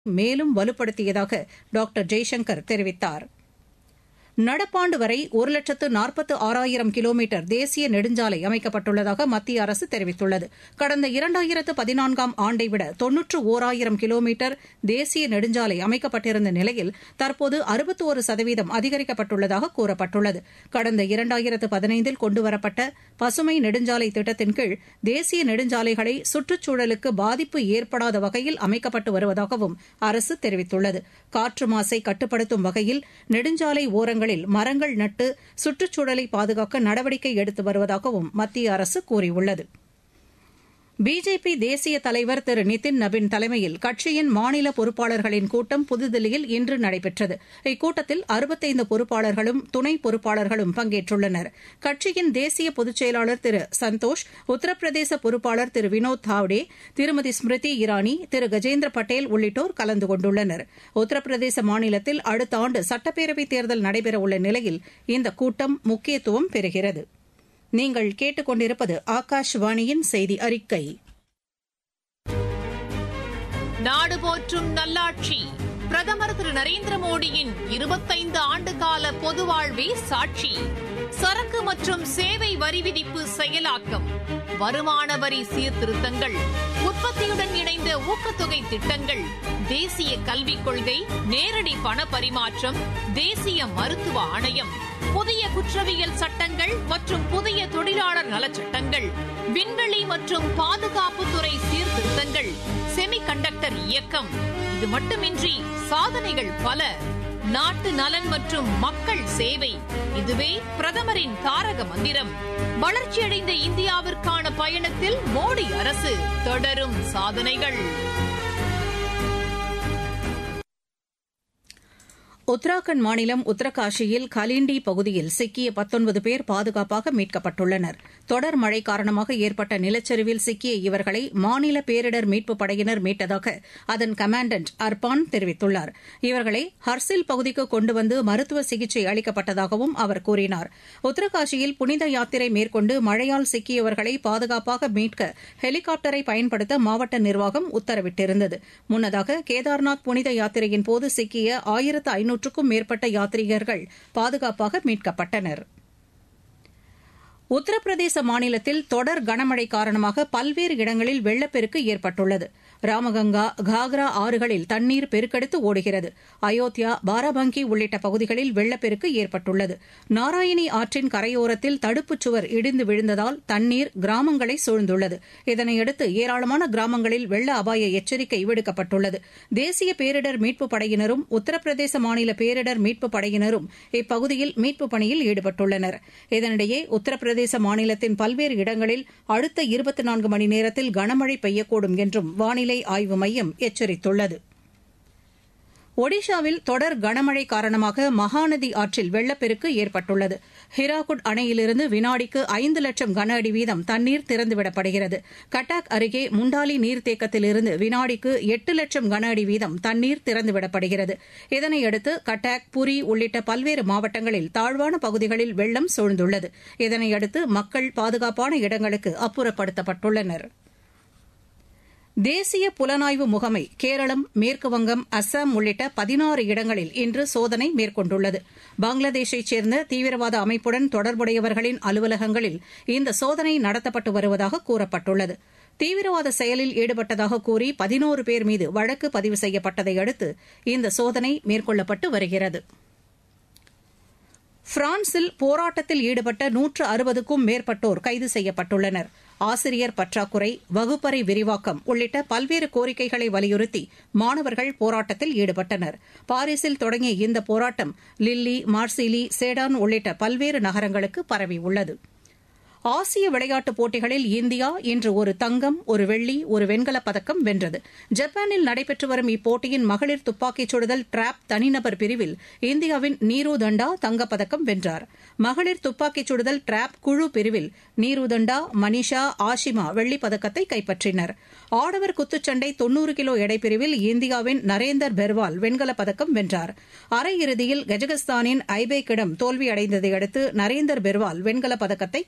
மேலும் வலுப்படுத்தியதாக டாக்டர் ஜெய்சங்கர் தெரிவித்தார் நடப்பாண்டு வரை ஒரு லட்சத்து நாற்பத்து ஆறாயிரம் கிலோமீட்டர் தேசிய நெடுஞ்சாலை அமைக்கப்பட்டுள்ளதாக மத்திய அரசு தெரிவித்துள்ளது கடந்த இரண்டாயிரத்து பதினான்காம் ஆண்டை விட தொன்னூற்று ஒராயிரம் கிலோமீட்டர் தேசிய நெடுஞ்சாலை அமைக்கப்பட்டிருந்த நிலையில் தற்போது அறுபத்து ஒரு சதவீதம் அதிகரிக்கப்பட்டுள்ளதாக கூறப்பட்டுள்ளது கடந்த இரண்டாயிரத்து பதினைந்தில் கொண்டுவரப்பட்ட பசுமை நெடுஞ்சாலை திட்டத்தின் கீழ் தேசிய நெடுஞ்சாலைகளை சுற்றுச்சூழலுக்கு பாதிப்பு ஏற்படாத வகையில் அமைக்கப்பட்டு வருவதாகவும் அரசு தெரிவித்துள்ளது காற்று மாசை கட்டுப்படுத்தும் வகையில் நெடுஞ்சாலை ஓரங்களில் மரங்கள் நட்டு சுற்றுச்சூழலை பாதுகாக்க நடவடிக்கை எடுத்து வருவதாகவும் மத்திய அரசு கூறியுள்ளது பிஜேபி தேசிய தலைவர் திரு நிதின் நபின் தலைமையில் கட்சியின் மாநில பொறுப்பாளர்களின் கூட்டம் புதுதில்லியில் இன்று நடைபெற்றது இக்கூட்டத்தில் அறுபத்தைந்து பொறுப்பாளர்களும் துணை பொறுப்பாளர்களும் பங்கேற்றுள்ளனர் கட்சியின் தேசிய பொதுச் செயலாளர் திரு சந்தோஷ் உத்தரப்பிரதேச பொறுப்பாளர் திரு வினோத் தாவ்டே திருமதி ஸ்மிருதி இரானி திரு கஜேந்திர பட்டேல் உள்ளிட்டோர் கலந்து கொண்டுள்ளனர் உத்தரப்பிரதேச மாநிலத்தில் அடுத்த ஆண்டு சட்டப்பேரவைத் தேர்தல் நடைபெறவுள்ள நிலையில் இந்த கூட்டம் முக்கியத்துவம் பெறுகிறது நீங்கள் கேட்டுக்கொண்டிருப்பது ஆகாஷ்வாணியின் செய்தி அறிக்கை நாடு போற்றும் நல்லாட்சி பிரதமர் திரு நரேந்திர மோடியின் இருபத்தைந்து ஆண்டுகால பொது வாழ்வே சாட்சி சரக்கு மற்றும் சேவை வரி விதிப்பு செயலாக்கம் வருமான வரி சீர்திருத்தங்கள் உற்பத்தியுடன் இணைந்த ஊக்கத்தொகை திட்டங்கள் தேசிய கல்விக் கொள்கை நேரடி பண பரிமாற்றம் தேசிய மருத்துவ ஆணையம் புதிய குற்றவியல் சட்டங்கள் மற்றும் புதிய தொழிலாளர் நலச்சட்டங்கள் விண்வெளி மற்றும் பாதுகாப்புத்துறை சீர்திருத்தங்கள் செமி கண்டக்டர் இயக்கம் இது மட்டுமின்றி சாதனைகள் பல நாட்டு நலன் மற்றும் மக்கள் சேவை இதுவே பிரதமரின் தாரக மந்திரம் வளர்ச்சியடைந்த இந்தியாவிற்கான பயணத்தில் மோடி அரசு தொடரும் சாதனைகள் உத்தராகண்ட் மாநிலம் உத்தரகாஷியில் கலிண்டி பகுதியில் சிக்கிய பத்தொன்பது பேர் பாதுகாப்பாக மீட்கப்பட்டுள்ளனர் தொடர் மழை காரணமாக ஏற்பட்ட நிலச்சரிவில் சிக்கிய இவர்களை மாநில பேரிடர் மீட்புப் படையினர் மீட்டதாக அதன் கமாண்டன்ட் அர்பான் தெரிவித்துள்ளார் இவர்களை ஹர்சில் பகுதிக்கு கொண்டு வந்து மருத்துவ சிகிச்சை அளிக்கப்பட்டதாகவும் அவர் கூறினார் உத்தரகாஷியில் புனித யாத்திரை மேற்கொண்டு மழையால் சிக்கியவர்களை பாதுகாப்பாக மீட்க ஹெலிகாப்டரை பயன்படுத்த மாவட்ட நிர்வாகம் உத்தரவிட்டிருந்தது முன்னதாக கேதார்நாத் புனித யாத்திரையின் போது சிக்கிய ஆயிரத்து ஐநூற்றுக்கும் மேற்பட்ட யாத்ரீகர்கள் பாதுகாப்பாக மீட்கப்பட்டனர் உத்தரப்பிரதேச மாநிலத்தில் தொடர் கனமழை காரணமாக பல்வேறு இடங்களில் வெள்ளப்பெருக்கு ஏற்பட்டுள்ளது ராமகங்கா காக்ரா ஆறுகளில் தண்ணீர் பெருக்கெடுத்து ஓடுகிறது அயோத்தியா பாராபங்கி உள்ளிட்ட பகுதிகளில் வெள்ளப்பெருக்கு ஏற்பட்டுள்ளது நாராயணி ஆற்றின் கரையோரத்தில் தடுப்புச் சுவர் இடிந்து விழுந்ததால் தண்ணீர் கிராமங்களை சூழ்ந்துள்ளது இதனையடுத்து ஏராளமான கிராமங்களில் வெள்ள அபாய எச்சரிக்கை விடுக்கப்பட்டுள்ளது தேசிய பேரிடர் மீட்புப் படையினரும் உத்தரப்பிரதேச மாநில பேரிடர் மீட்புப் படையினரும் இப்பகுதியில் மீட்புப் பணியில் ஈடுபட்டுள்ளனர் இதனிடையே உத்தரப்பிரதேச மாநிலத்தின் பல்வேறு இடங்களில் அடுத்த இருபத்தி நான்கு மணி நேரத்தில் கனமழை பெய்யக்கூடும் என்றும் வானிலை ஆய்வு மையம் எச்சரித்துள்ளது ஒடிஷாவில் தொடர் கனமழை காரணமாக மகாநதி ஆற்றில் வெள்ளப்பெருக்கு ஏற்பட்டுள்ளது ஹிராகுட் அணையிலிருந்து வினாடிக்கு ஐந்து லட்சம் கன அடி வீதம் தண்ணீர் திறந்துவிடப்படுகிறது கட்டாக் அருகே முண்டாலி நீர்த்தேக்கத்திலிருந்து வினாடிக்கு எட்டு லட்சம் கன அடி வீதம் தண்ணீர் திறந்துவிடப்படுகிறது இதனையடுத்து கட்டாக் புரி உள்ளிட்ட பல்வேறு மாவட்டங்களில் தாழ்வான பகுதிகளில் வெள்ளம் சூழ்ந்துள்ளது இதனையடுத்து மக்கள் பாதுகாப்பான இடங்களுக்கு அப்புறப்படுத்தப்பட்டுள்ளனா் தேசிய புலனாய்வு முகமை கேரளம் மேற்குவங்கம் அஸ்ஸாம் உள்ளிட்ட பதினாறு இடங்களில் இன்று சோதனை மேற்கொண்டுள்ளது பங்களாதேஷைச் சேர்ந்த தீவிரவாத அமைப்புடன் தொடர்புடையவர்களின் அலுவலகங்களில் இந்த சோதனை நடத்தப்பட்டு வருவதாக கூறப்பட்டுள்ளது தீவிரவாத செயலில் ஈடுபட்டதாக கூறி பதினோரு பேர் மீது வழக்கு பதிவு செய்யப்பட்டதை அடுத்து இந்த சோதனை மேற்கொள்ளப்பட்டு வருகிறது பிரான்சில் போராட்டத்தில் ஈடுபட்ட நூற்று அறுபதுக்கும் மேற்பட்டோர் கைது செய்யப்பட்டுள்ளனர் ஆசிரியர் பற்றாக்குறை வகுப்பறை விரிவாக்கம் உள்ளிட்ட பல்வேறு கோரிக்கைகளை வலியுறுத்தி மாணவர்கள் போராட்டத்தில் ஈடுபட்டனர் பாரிஸில் தொடங்கிய இந்த போராட்டம் லில்லி மார்சிலி சேடான் உள்ளிட்ட பல்வேறு நகரங்களுக்கு பரவியுள்ளது ஆசிய விளையாட்டுப் போட்டிகளில் இந்தியா இன்று ஒரு தங்கம் ஒரு வெள்ளி ஒரு வெண்கலப் பதக்கம் வென்றது ஜப்பானில் நடைபெற்று வரும் இப்போட்டியின் மகளிர் துப்பாக்கிச் சுடுதல் டிராப் தனிநபர் பிரிவில் இந்தியாவின் நீரு தண்டா தங்கப்பதக்கம் வென்றார் மகளிர் துப்பாக்கிச் சுடுதல் டிராப் குழு பிரிவில் நீரு தண்டா மனிஷா ஆஷிமா வெள்ளிப் பதக்கத்தை கைப்பற்றினர் ஆடவர் குத்துச்சண்டை தொன்னூறு கிலோ எடைப்பிரிவில் இந்தியாவின் நரேந்தர் பெர்வால் வெண்கலப் பதக்கம் வென்றார் அரையிறுதியில் கஜகஸ்தானின் ஐபேக்கிடம் தோல்வியடைந்ததை அடுத்து நரேந்தர் பெர்வால் வெண்கலப் பதக்கத்தை கைப்பற்றினார்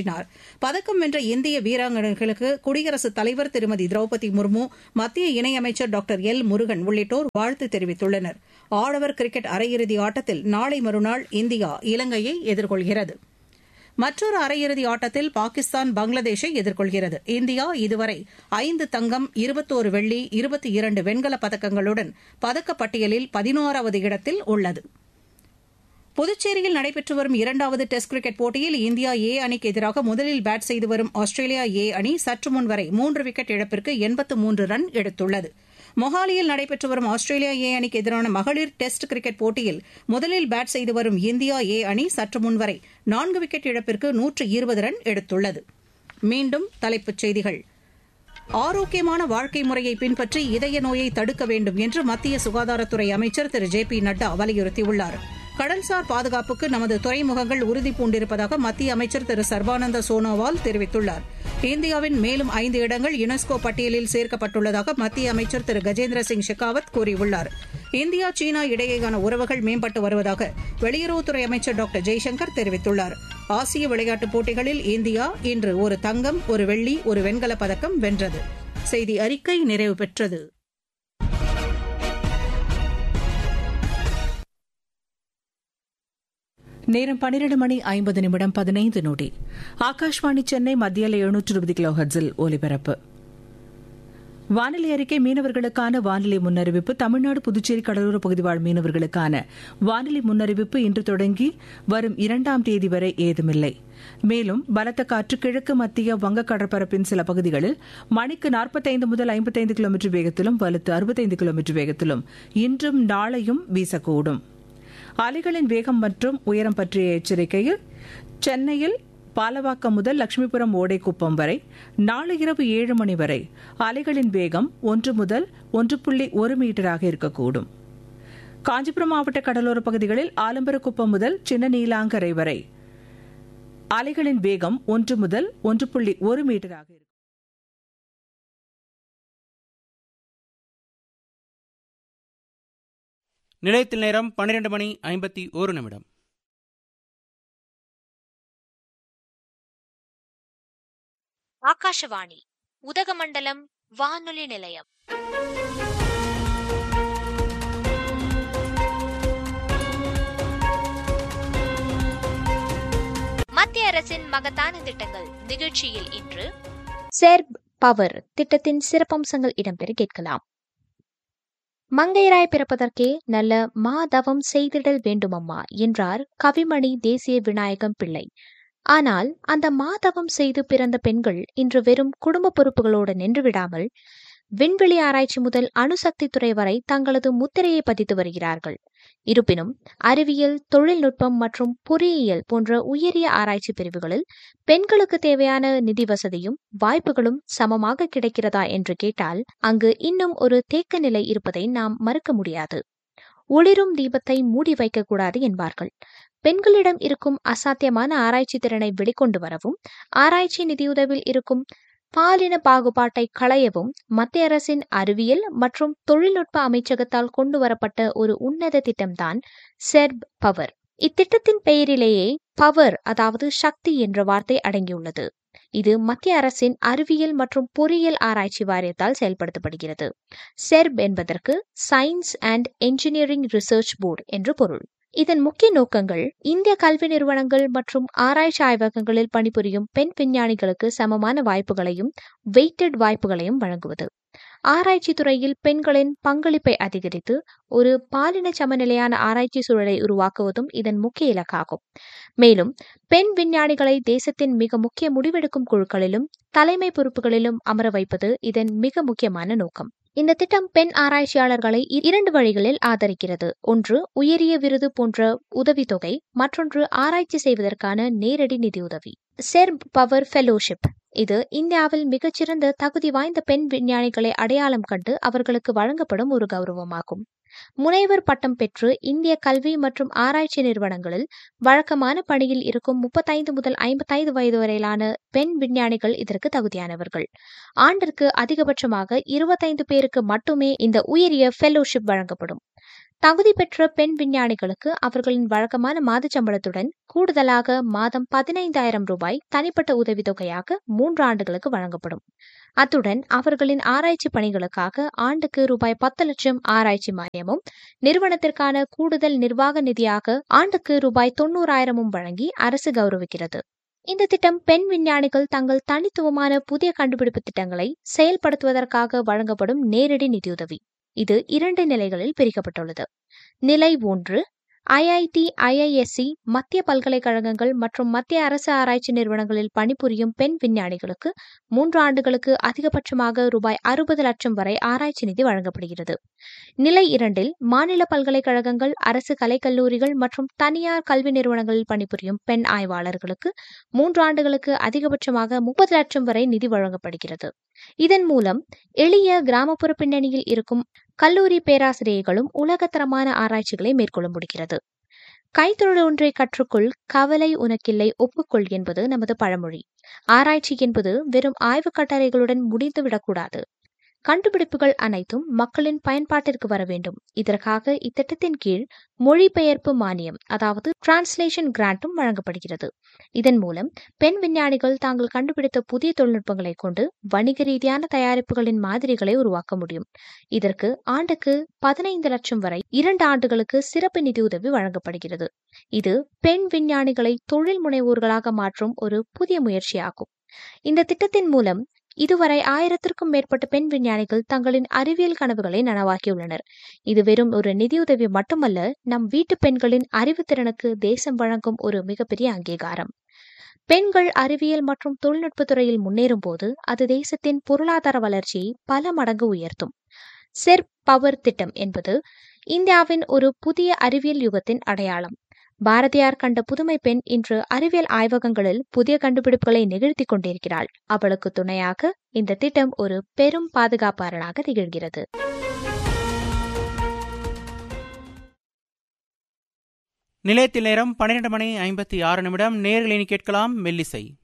உரையாற்றினார் பதக்கம் வென்ற இந்திய வீராங்கனைகளுக்கு குடியரசுத் தலைவர் திருமதி திரௌபதி முர்மு மத்திய இணையமைச்சர் டாக்டர் எல் முருகன் உள்ளிட்டோர் வாழ்த்து தெரிவித்துள்ளனர் ஆடவர் கிரிக்கெட் அரையிறுதி ஆட்டத்தில் நாளை மறுநாள் இந்தியா இலங்கையை எதிர்கொள்கிறது மற்றொரு அரையிறுதி ஆட்டத்தில் பாகிஸ்தான் பங்களாதேஷை எதிர்கொள்கிறது இந்தியா இதுவரை ஐந்து தங்கம் இருபத்தோரு வெள்ளி இருபத்தி இரண்டு வெண்கலப் பதக்கங்களுடன் பதக்கப்பட்டியலில் பதினோராவது இடத்தில் உள்ளது புதுச்சேரியில் நடைபெற்று வரும் இரண்டாவது டெஸ்ட் கிரிக்கெட் போட்டியில் இந்தியா ஏ அணிக்கு எதிராக முதலில் பேட் செய்து வரும் ஆஸ்திரேலியா ஏ அணி சற்று முன் வரை மூன்று விக்கெட் இழப்பிற்கு எண்பத்து மூன்று ரன் எடுத்துள்ளது மொஹாலியில் நடைபெற்று வரும் ஆஸ்திரேலியா ஏ அணிக்கு எதிரான மகளிர் டெஸ்ட் கிரிக்கெட் போட்டியில் முதலில் பேட் செய்து வரும் இந்தியா ஏ அணி சற்று முன்வரை நான்கு விக்கெட் இழப்பிற்கு நூற்று இருபது ரன் எடுத்துள்ளது மீண்டும் தலைப்புச் செய்திகள் ஆரோக்கியமான வாழ்க்கை முறையை பின்பற்றி இதய நோயை தடுக்க வேண்டும் என்று மத்திய சுகாதாரத்துறை அமைச்சர் திரு ஜே பி நட்டா வலியுறுத்தியுள்ளார் கடல்சார் பாதுகாப்புக்கு நமது துறைமுகங்கள் உறுதி பூண்டிருப்பதாக மத்திய அமைச்சர் திரு சர்பானந்த சோனோவால் தெரிவித்துள்ளார் இந்தியாவின் மேலும் ஐந்து இடங்கள் யுனெஸ்கோ பட்டியலில் சேர்க்கப்பட்டுள்ளதாக மத்திய அமைச்சர் திரு கஜேந்திர சிங் ஷெகாவத் கூறியுள்ளார் இந்தியா சீனா இடையேயான உறவுகள் மேம்பட்டு வருவதாக வெளியுறவுத்துறை அமைச்சர் டாக்டர் ஜெய்சங்கர் தெரிவித்துள்ளார் ஆசிய விளையாட்டுப் போட்டிகளில் இந்தியா இன்று ஒரு தங்கம் ஒரு வெள்ளி ஒரு வெண்கலப் பதக்கம் வென்றது செய்தி அறிக்கை நிறைவு பெற்றது நேரம் பன்னிரண்டு மணி ஐம்பது நிமிடம் பதினைந்து நொடி ஆகாஷ்வாணி சென்னை மத்தியில் எழுநூற்று இருபது கிலோ ஹர்ட்ஸில் ஒலிபரப்பு வானிலை அறிக்கை மீனவர்களுக்கான வானிலை முன்னறிவிப்பு தமிழ்நாடு புதுச்சேரி கடலோர பகுதி வாழ் மீனவர்களுக்கான வானிலை முன்னறிவிப்பு இன்று தொடங்கி வரும் இரண்டாம் தேதி வரை ஏதுமில்லை மேலும் பலத்த காற்று கிழக்கு மத்திய வங்க கடற்பரப்பின் சில பகுதிகளில் மணிக்கு நாற்பத்தைந்து முதல் ஐம்பத்தைந்து கிலோமீட்டர் வேகத்திலும் வலுத்து அறுபத்தைந்து கிலோமீட்டர் வேகத்திலும் இன்றும் நாளையும் வீசக்கூடும் அலைகளின் வேகம் மற்றும் உயரம் பற்றிய எச்சரிக்கையில் சென்னையில் பாலவாக்கம் முதல் லட்சுமிபுரம் ஓடைக்குப்பம் வரை நாளை இரவு ஏழு மணி வரை அலைகளின் வேகம் ஒன்று முதல் ஒன்று புள்ளி ஒரு மீட்டராக இருக்கக்கூடும் காஞ்சிபுரம் மாவட்ட கடலோர பகுதிகளில் ஆலம்பரக்குப்பம் முதல் சின்ன நீலாங்கரை வரை அலைகளின் வேகம் ஒன்று முதல் ஒன்று புள்ளி ஒரு மீட்டராக இருக்கும் நிலையத்தில் நேரம் பன்னிரண்டு மணி ஐம்பத்தி ஒரு நிமிடம் ஆகாஷவாணி உதகமண்டலம் வானொலி நிலையம் மத்திய அரசின் மகத்தான திட்டங்கள் நிகழ்ச்சியில் இன்று செர்ப் பவர் திட்டத்தின் சிறப்பம்சங்கள் இடம்பெற கேட்கலாம் மங்கையராய் பிறப்பதற்கே நல்ல மாதவம் செய்திடல் வேண்டுமம்மா என்றார் கவிமணி தேசிய விநாயகம் பிள்ளை ஆனால் அந்த மாதவம் செய்து பிறந்த பெண்கள் இன்று வெறும் குடும்ப பொறுப்புகளோடு நின்று விடாமல் விண்வெளி ஆராய்ச்சி முதல் அணுசக்தி துறை வரை தங்களது முத்திரையை பதித்து வருகிறார்கள் இருப்பினும் அறிவியல் தொழில்நுட்பம் மற்றும் பொறியியல் போன்ற உயரிய ஆராய்ச்சி பிரிவுகளில் பெண்களுக்கு தேவையான நிதி வசதியும் வாய்ப்புகளும் சமமாக கிடைக்கிறதா என்று கேட்டால் அங்கு இன்னும் ஒரு தேக்க நிலை இருப்பதை நாம் மறுக்க முடியாது ஒளிரும் தீபத்தை மூடி வைக்கக்கூடாது என்பார்கள் பெண்களிடம் இருக்கும் அசாத்தியமான ஆராய்ச்சி திறனை வெளிக்கொண்டு வரவும் ஆராய்ச்சி நிதியுதவில் இருக்கும் பாலின பாகுபாட்டை களையவும் மத்திய அரசின் அறிவியல் மற்றும் தொழில்நுட்ப அமைச்சகத்தால் கொண்டு வரப்பட்ட ஒரு உன்னத திட்டம்தான் செர்ப் பவர் இத்திட்டத்தின் பெயரிலேயே பவர் அதாவது சக்தி என்ற வார்த்தை அடங்கியுள்ளது இது மத்திய அரசின் அறிவியல் மற்றும் பொறியியல் ஆராய்ச்சி வாரியத்தால் செயல்படுத்தப்படுகிறது செர்ப் என்பதற்கு science and engineering research board என்று பொருள் இதன் முக்கிய நோக்கங்கள் இந்திய கல்வி நிறுவனங்கள் மற்றும் ஆராய்ச்சி ஆய்வகங்களில் பணிபுரியும் பெண் விஞ்ஞானிகளுக்கு சமமான வாய்ப்புகளையும் வெயிட்டட் வாய்ப்புகளையும் வழங்குவது ஆராய்ச்சி துறையில் பெண்களின் பங்களிப்பை அதிகரித்து ஒரு பாலின சமநிலையான ஆராய்ச்சி சூழலை உருவாக்குவதும் இதன் முக்கிய இலக்காகும் மேலும் பெண் விஞ்ஞானிகளை தேசத்தின் மிக முக்கிய முடிவெடுக்கும் குழுக்களிலும் தலைமை பொறுப்புகளிலும் அமர வைப்பது இதன் மிக முக்கியமான நோக்கம் இந்த திட்டம் பெண் ஆராய்ச்சியாளர்களை இரண்டு வழிகளில் ஆதரிக்கிறது ஒன்று உயரிய விருது போன்ற உதவித்தொகை மற்றொன்று ஆராய்ச்சி செய்வதற்கான நேரடி நிதியுதவி செர்ப் பவர் ஃபெலோஷிப் இது இந்தியாவில் மிகச்சிறந்த தகுதி வாய்ந்த பெண் விஞ்ஞானிகளை அடையாளம் கண்டு அவர்களுக்கு வழங்கப்படும் ஒரு கௌரவமாகும் முனைவர் பட்டம் பெற்று இந்திய கல்வி மற்றும் ஆராய்ச்சி நிறுவனங்களில் வழக்கமான பணியில் இருக்கும் முப்பத்தைந்து முதல் ஐம்பத்தைந்து வயது வரையிலான பெண் விஞ்ஞானிகள் இதற்கு தகுதியானவர்கள் ஆண்டிற்கு அதிகபட்சமாக இருபத்தைந்து பேருக்கு மட்டுமே இந்த உயரிய ஃபெலோஷிப் வழங்கப்படும் தகுதி பெற்ற பெண் விஞ்ஞானிகளுக்கு அவர்களின் வழக்கமான மாத சம்பளத்துடன் கூடுதலாக மாதம் பதினைந்தாயிரம் ரூபாய் தனிப்பட்ட உதவித்தொகையாக மூன்று ஆண்டுகளுக்கு வழங்கப்படும் அத்துடன் அவர்களின் ஆராய்ச்சி பணிகளுக்காக ஆண்டுக்கு ரூபாய் பத்து லட்சம் ஆராய்ச்சி மானியமும் நிறுவனத்திற்கான கூடுதல் நிர்வாக நிதியாக ஆண்டுக்கு ரூபாய் தொண்ணூறாயிரமும் வழங்கி அரசு கௌரவிக்கிறது இந்த திட்டம் பெண் விஞ்ஞானிகள் தங்கள் தனித்துவமான புதிய கண்டுபிடிப்பு திட்டங்களை செயல்படுத்துவதற்காக வழங்கப்படும் நேரடி நிதியுதவி இது இரண்டு நிலைகளில் பிரிக்கப்பட்டுள்ளது நிலை ஒன்று ஐஐடி ஐஐஎஸ்சி மத்திய பல்கலைக்கழகங்கள் மற்றும் மத்திய அரசு ஆராய்ச்சி நிறுவனங்களில் பணிபுரியும் பெண் விஞ்ஞானிகளுக்கு மூன்று ஆண்டுகளுக்கு அதிகபட்சமாக ரூபாய் அறுபது லட்சம் வரை ஆராய்ச்சி நிதி வழங்கப்படுகிறது நிலை இரண்டில் மாநில பல்கலைக்கழகங்கள் அரசு கலைக்கல்லூரிகள் மற்றும் தனியார் கல்வி நிறுவனங்களில் பணிபுரியும் பெண் ஆய்வாளர்களுக்கு மூன்று ஆண்டுகளுக்கு அதிகபட்சமாக முப்பது லட்சம் வரை நிதி வழங்கப்படுகிறது இதன் மூலம் எளிய கிராமப்புற பின்னணியில் இருக்கும் கல்லூரி பேராசிரியர்களும் உலகத்தரமான ஆராய்ச்சிகளை மேற்கொள்ள முடிகிறது கைத்தொழில் ஒன்றை கற்றுக்கொள் கவலை உனக்கில்லை ஒப்புக்கொள் என்பது நமது பழமொழி ஆராய்ச்சி என்பது வெறும் ஆய்வுக் கட்டளைகளுடன் முடிந்துவிடக்கூடாது கண்டுபிடிப்புகள் அனைத்தும் மக்களின் பயன்பாட்டிற்கு வர வேண்டும் இதற்காக இத்திட்டத்தின் கீழ் மொழிபெயர்ப்பு மானியம் அதாவது டிரான்ஸ்லேஷன் கிராண்டும் வழங்கப்படுகிறது இதன் மூலம் பெண் விஞ்ஞானிகள் தாங்கள் கண்டுபிடித்த புதிய தொழில்நுட்பங்களை கொண்டு வணிக ரீதியான தயாரிப்புகளின் மாதிரிகளை உருவாக்க முடியும் இதற்கு ஆண்டுக்கு பதினைந்து லட்சம் வரை இரண்டு ஆண்டுகளுக்கு சிறப்பு நிதியுதவி வழங்கப்படுகிறது இது பெண் விஞ்ஞானிகளை தொழில் முனைவோர்களாக மாற்றும் ஒரு புதிய முயற்சியாகும் இந்த திட்டத்தின் மூலம் இதுவரை ஆயிரத்திற்கும் மேற்பட்ட பெண் விஞ்ஞானிகள் தங்களின் அறிவியல் கனவுகளை நனவாக்கியுள்ளனர் இது வெறும் ஒரு நிதியுதவி மட்டுமல்ல நம் வீட்டு பெண்களின் அறிவுத்திறனுக்கு தேசம் வழங்கும் ஒரு மிகப்பெரிய அங்கீகாரம் பெண்கள் அறிவியல் மற்றும் தொழில்நுட்பத் துறையில் முன்னேறும் போது அது தேசத்தின் பொருளாதார வளர்ச்சியை பல மடங்கு உயர்த்தும் செர் பவர் திட்டம் என்பது இந்தியாவின் ஒரு புதிய அறிவியல் யுகத்தின் அடையாளம் பாரதியார் கண்ட புதுமை பெண் இன்று அறிவியல் ஆய்வகங்களில் புதிய கண்டுபிடிப்புகளை நிகழ்த்தி கொண்டிருக்கிறாள் அவளுக்கு துணையாக இந்த திட்டம் ஒரு பெரும் பாதுகாப்பாளனாக திகழ்கிறது நிலையத்தில் நேரம் பன்னிரண்டு மணி ஐம்பத்தி ஆறு நிமிடம் நேர்களினி கேட்கலாம் மெல்லிசை